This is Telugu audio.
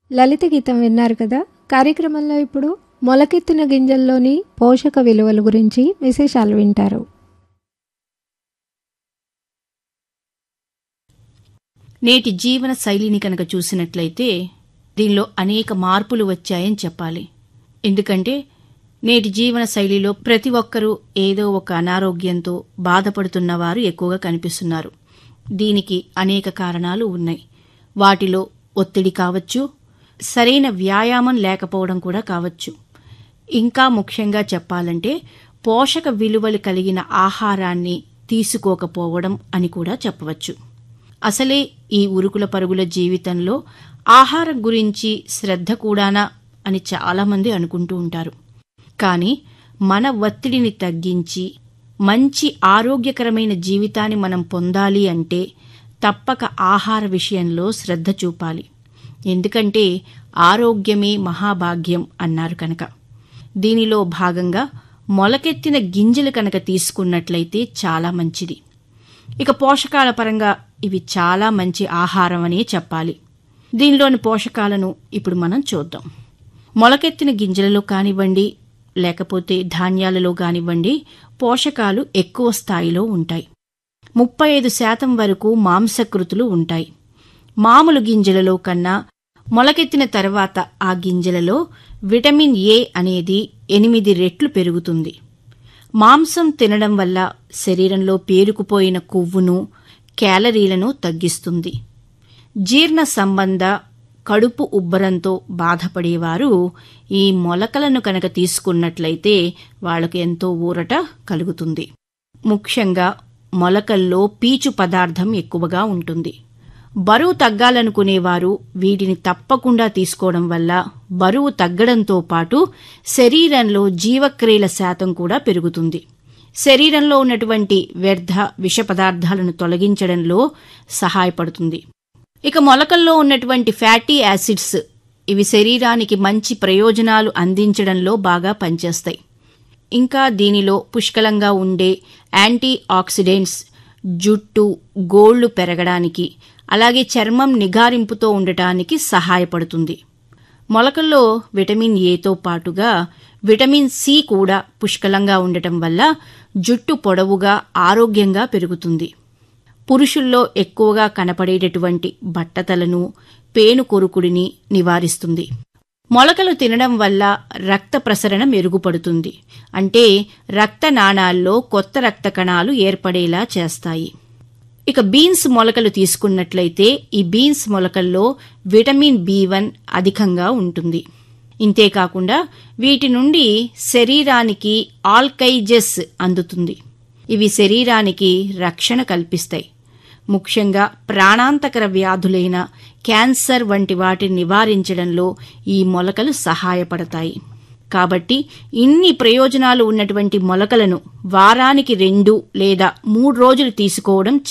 లలిత గీతం విన్నారు కదా కార్యక్రమంలో ఇప్పుడు మొలకెత్తిన గింజల్లోని పోషక విలువల గురించి విశేషాలు వింటారు నేటి జీవన శైలిని కనుక చూసినట్లయితే దీనిలో అనేక మార్పులు వచ్చాయని చెప్పాలి ఎందుకంటే నేటి జీవన శైలిలో ప్రతి ఒక్కరూ ఏదో ఒక అనారోగ్యంతో బాధపడుతున్న వారు ఎక్కువగా కనిపిస్తున్నారు దీనికి అనేక కారణాలు ఉన్నాయి వాటిలో ఒత్తిడి కావచ్చు సరైన వ్యాయామం లేకపోవడం కూడా కావచ్చు ఇంకా ముఖ్యంగా చెప్పాలంటే పోషక విలువలు కలిగిన ఆహారాన్ని తీసుకోకపోవడం అని కూడా చెప్పవచ్చు అసలే ఈ ఉరుకుల పరుగుల జీవితంలో ఆహారం గురించి శ్రద్ధ కూడానా అని చాలామంది అనుకుంటూ ఉంటారు కానీ మన ఒత్తిడిని తగ్గించి మంచి ఆరోగ్యకరమైన జీవితాన్ని మనం పొందాలి అంటే తప్పక ఆహార విషయంలో శ్రద్ధ చూపాలి ఎందుకంటే ఆరోగ్యమే మహాభాగ్యం అన్నారు కనుక దీనిలో భాగంగా మొలకెత్తిన గింజలు కనుక తీసుకున్నట్లయితే చాలా మంచిది ఇక పోషకాల పరంగా ఇవి చాలా మంచి ఆహారం అనే చెప్పాలి దీనిలోని పోషకాలను ఇప్పుడు మనం చూద్దాం మొలకెత్తిన గింజలలో కానివ్వండి లేకపోతే ధాన్యాలలో కానివ్వండి పోషకాలు ఎక్కువ స్థాయిలో ఉంటాయి ముప్పై ఐదు శాతం వరకు మాంసకృతులు ఉంటాయి మామూలు గింజలలో కన్నా మొలకెత్తిన తర్వాత ఆ గింజలలో విటమిన్ ఏ అనేది ఎనిమిది రెట్లు పెరుగుతుంది మాంసం తినడం వల్ల శరీరంలో పేరుకుపోయిన కొవ్వును క్యాలరీలను తగ్గిస్తుంది జీర్ణ సంబంధ కడుపు ఉబ్బరంతో బాధపడేవారు ఈ మొలకలను కనుక తీసుకున్నట్లయితే వాళ్లకు ఎంతో ఊరట కలుగుతుంది ముఖ్యంగా మొలకల్లో పీచు పదార్థం ఎక్కువగా ఉంటుంది బరువు తగ్గాలనుకునేవారు వీటిని తప్పకుండా తీసుకోవడం వల్ల బరువు తగ్గడంతో పాటు శరీరంలో జీవక్రియల శాతం కూడా పెరుగుతుంది శరీరంలో ఉన్నటువంటి వ్యర్థ విష పదార్థాలను తొలగించడంలో సహాయపడుతుంది ఇక మొలకల్లో ఉన్నటువంటి ఫ్యాటీ యాసిడ్స్ ఇవి శరీరానికి మంచి ప్రయోజనాలు అందించడంలో బాగా పనిచేస్తాయి ఇంకా దీనిలో పుష్కలంగా ఉండే యాంటీ ఆక్సిడెంట్స్ జుట్టు గోళ్లు పెరగడానికి అలాగే చర్మం నిగారింపుతో ఉండటానికి సహాయపడుతుంది మొలకల్లో విటమిన్ ఏతో పాటుగా విటమిన్ సి కూడా పుష్కలంగా ఉండటం వల్ల జుట్టు పొడవుగా ఆరోగ్యంగా పెరుగుతుంది పురుషుల్లో ఎక్కువగా కనపడేటటువంటి బట్టతలను పేను కొరుకుడిని నివారిస్తుంది మొలకలు తినడం వల్ల రక్త ప్రసరణ మెరుగుపడుతుంది అంటే రక్త నాణాల్లో కొత్త రక్త కణాలు ఏర్పడేలా చేస్తాయి ఇక బీన్స్ మొలకలు తీసుకున్నట్లయితే ఈ బీన్స్ మొలకల్లో విటమిన్ బి వన్ అధికంగా ఉంటుంది ఇంతేకాకుండా వీటి నుండి శరీరానికి ఆల్కైజెస్ అందుతుంది ఇవి శరీరానికి రక్షణ కల్పిస్తాయి ముఖ్యంగా ప్రాణాంతకర వ్యాధులైన క్యాన్సర్ వంటి వాటిని నివారించడంలో ఈ మొలకలు సహాయపడతాయి కాబట్టి ఇన్ని ప్రయోజనాలు ఉన్నటువంటి మొలకలను వారానికి రెండు లేదా మూడు రోజులు తీసుకోవడం